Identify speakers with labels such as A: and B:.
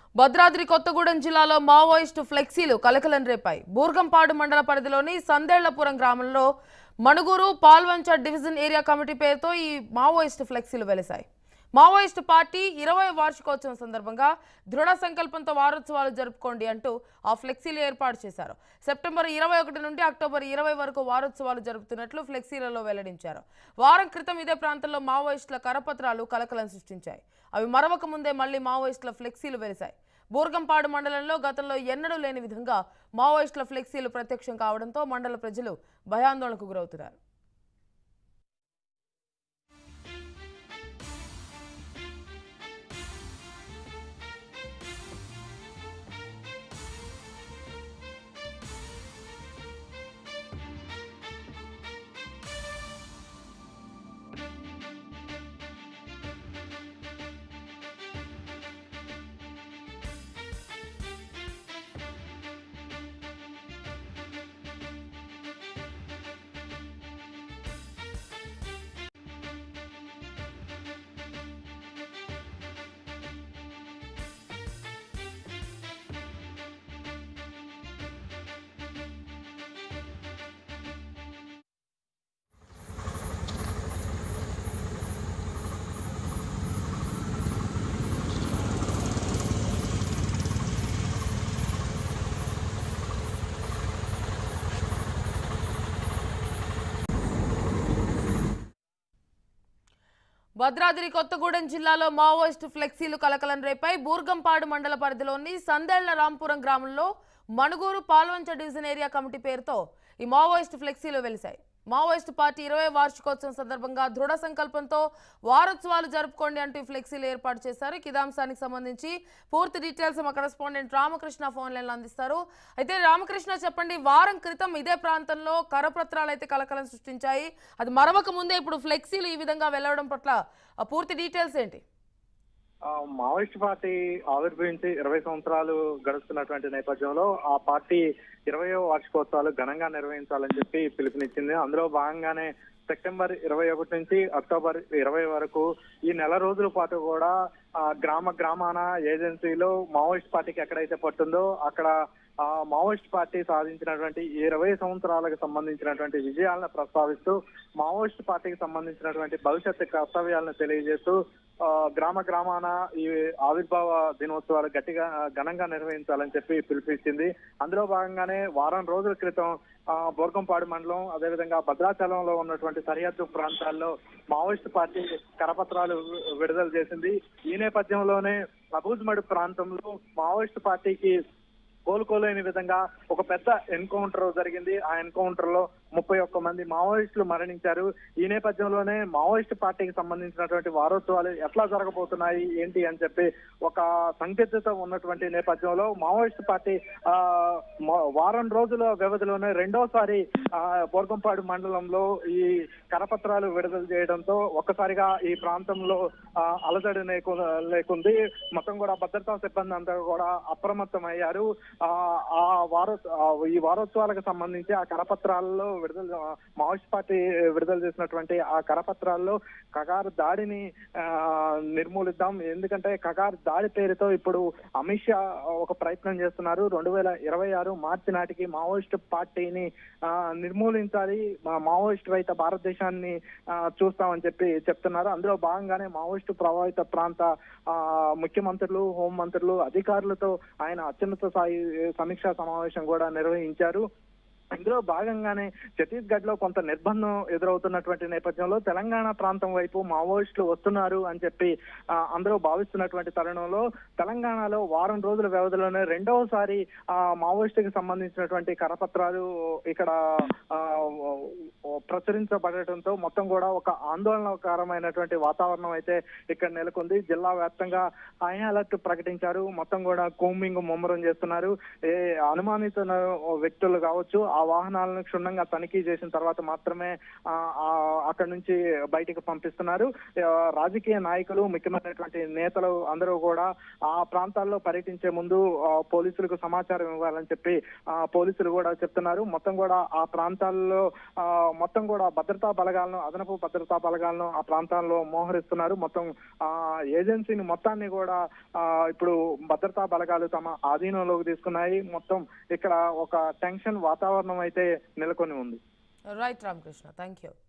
A: భద్రాద్రి కొత్తగూడెం జిల్లాలో మావోయిస్టు ఫ్లెక్సీలు కలకలం రేపాయి బూర్గంపాడు మండల పరిధిలోని సందేళ్లపురం గ్రామంలో Manuguru Palvancha division area committee పేరుతో ఈ మావోయిస్టు ఫ్లెక్సీలు వెలిశాయి మావోయిస్టు పార్టీ ఇరవై వార్షికోత్సవం సందర్భంగా దృఢ సంకల్పంతో వారోత్సవాలు జరుపుకోండి అంటూ ఆ ఫ్లెక్సీలు ఏర్పాటు చేశారు సెప్టెంబర్ ఇరవై ఒకటి నుండి అక్టోబర్ ఇరవై వరకు వారోత్సవాలు జరుపుతున్నట్లు ఫ్లెక్సీలలో వెల్లడించారు వారం క్రితం ఇదే ప్రాంతంలో మావోయిస్టుల కరపత్రాలు కలకలం సృష్టించాయి అవి మరవక ముందే మళ్లీ మావోయిస్టుల ఫ్లెక్సీలు వెలిశాయి బూర్గంపాడు మండలంలో గతంలో ఎన్నడూ లేని విధంగా మావోయిస్టుల ఫ్లెక్సీలు ప్రత్యక్షం కావడంతో మండల ప్రజలు భయాందోళనకు గురవుతున్నారు భద్రాద్రి కొత్తగూడెం జిల్లాలో మావోయిస్టు ఫ్లెక్సీలు కలకలం రేపై బూర్గంపాడు మండల పరిధిలోని సందేళ్ల రాంపురం గ్రామంలో Manuguru Palvancha division area committee పేరుతో ఈ మావోయిస్టు ఫ్లెక్సీలు వెలిశాయి మావోయిస్టు పార్టీ ఇరవై వార్షికోత్సవం సందర్భంగా దృఢ సంకల్పంతో వారోత్సవాలు జరుపుకోండి అంటూ ఈ ఫ్లెక్సీలు ఏర్పాటు చేశారు ఇక ఇదే అంశానికి సంబంధించి పూర్తి డీటెయిల్స్ మా కరెస్పాండెంట్ రామకృష్ణ ఫోన్ లైన్లో అందిస్తారు అయితే రామకృష్ణ చెప్పండి వారం క్రితం ఇదే ప్రాంతంలో కరపత్రాలు అయితే కలకలం సృష్టించాయి అది మరవక ముందే ఇప్పుడు ఫ్లెక్సీలు ఈ విధంగా వెళ్ళడం పట్ల ఆ పూర్తి డీటెయిల్స్ ఏంటి
B: ఆ, మావోయిస్ట్ పార్టీ ఆవిర్భవించి ఇరవై సంవత్సరాలు గడుస్తున్నటువంటి నేపథ్యంలో ఆ పార్టీ ఇరవయో వార్షికోత్సవాలు ఘనంగా నిర్వహించాలని చెప్పి పిలుపునిచ్చింది అందులో భాగంగానే సెప్టెంబర్ ఇరవై ఒకటి నుంచి అక్టోబర్ ఇరవై వరకు ఈ నెల రోజుల పాటు కూడా ఆ, గ్రామ గ్రామాన ఏజెన్సీలో మావోయిస్ట్ పార్టీకి ఎక్కడైతే పట్టుందో అక్కడ ఆ మావోయిస్ట్ పార్టీ సాధించినటువంటి ఈ ఇరవై సంవత్సరాలకు సంబంధించినటువంటి విజయాలను ప్రస్తావిస్తూ మావోయిస్ట్ పార్టీకి సంబంధించినటువంటి భవిష్యత్తు కర్తవ్యాలను తెలియజేస్తూ ఆ, గ్రామ గ్రామాన ఈ ఆవిర్భావ దినోత్సవాలు గట్టిగా ఆ, ఘనంగా నిర్వహించాలని చెప్పి పిలుపునిచ్చింది అందులో భాగంగానే వారం రోజుల క్రితం ఆ, బోర్గంపాడు మండలం అదేవిధంగా భద్రాచలంలో ఉన్నటువంటి సరిహద్దు ప్రాంతాల్లో మావోయిస్ట్ పార్టీ కరపత్రాలు వి- విడుదల చేసింది ఈ నేపథ్యంలోనే అబూజ్మడ్ ప్రాంతంలో మావోయిస్ట్ పార్టీకి కోలుకోలేని విధంగా ఒక పెద్ద ఎన్కౌంటర్ జరిగింది ఆ ఎన్కౌంటర్ లో ముప్పై ఒక్క మంది మావోయిస్టులు మరణించారు ఈ నేపథ్యంలోనే మావోయిస్ట్ పార్టీకి సంబంధించినటువంటి వారోత్సవాలు ఎట్లా జరగబోతున్నాయి ఏంటి అని చెప్పి ఒక సందిగ్ధత ఉన్నటువంటి నేపథ్యంలో మావోయిస్ట్ పార్టీ ఆ మా- వారం రోజుల వ్యవధిలోనే రెండోసారి ఆ బోర్గంపాడు మండలంలో ఈ కరపత్రాలు విడుదల చేయడంతో ఒక్కసారిగా ఈ ప్రాంతంలో ఆ, అలజడి లేకు- లేకుంది మొత్తం కూడా భద్రతా సిబ్బంది అంతా కూడా అప్రమత్తమయ్యారు ఆ ఆ వారో ఆ ఈ వారోత్సవాలకు సంబంధించి ఆ కరపత్రాల్లో విడుదల మావోయిస్ట్ పార్టీ విడుదల చేసినటువంటి ఆ కరపత్రాల్లో కగారు దాడిని ఆ, నిర్మూలిద్దాం ఎందుకంటే కగారు దాడి పేరుతో ఇప్పుడు అమిత్ షా ఒక ప్రయత్నం చేస్తున్నారు రెండు వేల ఇరవై ఆరు మార్చి నాటికి మావోయిస్ట్ పార్టీని ఆ, నిర్మూలించాలి మా మావోయిస్ట్ రహిత భారతదేశాన్ని ఆ, చూస్తామని చెప్పి చెప్తున్నారు అందులో భాగంగానే మావోయిస్ట్ ప్రభావిత ప్రాంత ఆ, ముఖ్యమంత్రులు హోంమంత్రులు అధికారులతో ఆయన అత్యున్నత స్థాయి సమీక్షా సమావేశం కూడా నిర్వహించారు ఇందులో భాగంగానే ఛత్తీస్గఢ్ లో కొంత నిర్బంధం ఎదురవుతున్నటువంటి నేపథ్యంలో తెలంగాణ ప్రాంతం వైపు మావోయిస్టులు వస్తున్నారు అని చెప్పి ఆ, అందరూ భావిస్తున్నటువంటి తరుణంలో తెలంగాణలో వారం రోజుల వ్యవధిలోనే రెండవసారి ఆ మావోయిస్టుకి సంబంధించినటువంటి కరపత్రాలు ఇక్కడ ఆ, ప్రచురించబడటంతో మొత్తం కూడా ఒక ఆందోళనకరమైనటువంటి వాతావరణం అయితే ఇక్కడ నెలకొంది జిల్లా వ్యాప్తంగా హై అలర్ట్ ప్రకటించారు మొత్తం కూడా కూంబింగ్ ముమ్మరం చేస్తున్నారు ఏ అనుమానిత వ్యక్తులు కావచ్చు ఆ వాహనాలను క్షుణ్ణంగా తనిఖీ చేసిన తర్వాత మాత్రమే ఆ, ఆ, అక్కడి నుంచి బయటికి పంపిస్తున్నారు ఆ, రాజకీయ నాయకులు ముఖ్యమైనటువంటి నేతలు అందరూ కూడా ఆ ప్రాంతాల్లో పర్యటించే ముందు ఆ, పోలీసులకు సమాచారం ఇవ్వాలని చెప్పి ఆ, పోలీసులు కూడా చెప్తున్నారు మొత్తం కూడా ఆ ప్రాంతాల్లో ఆ, మొత్తం కూడా భద్రతా బలగాలను అదనపు భద్రతా బలగాలను ఆ ప్రాంతాల్లో మోహరిస్తున్నారు మొత్తం ఆ ఏజెన్సీని మొత్తాన్ని కూడా ఆ, ఇప్పుడు భద్రతా బలగాలు తమ ఆధీనంలోకి తీసుకున్నాయి మొత్తం ఇక్కడ ఒక టెన్షన్ వాతావరణం అయితే నెలకొని ఉంది
A: రైట్ రామకృష్ణ థ్యాంక్ యూ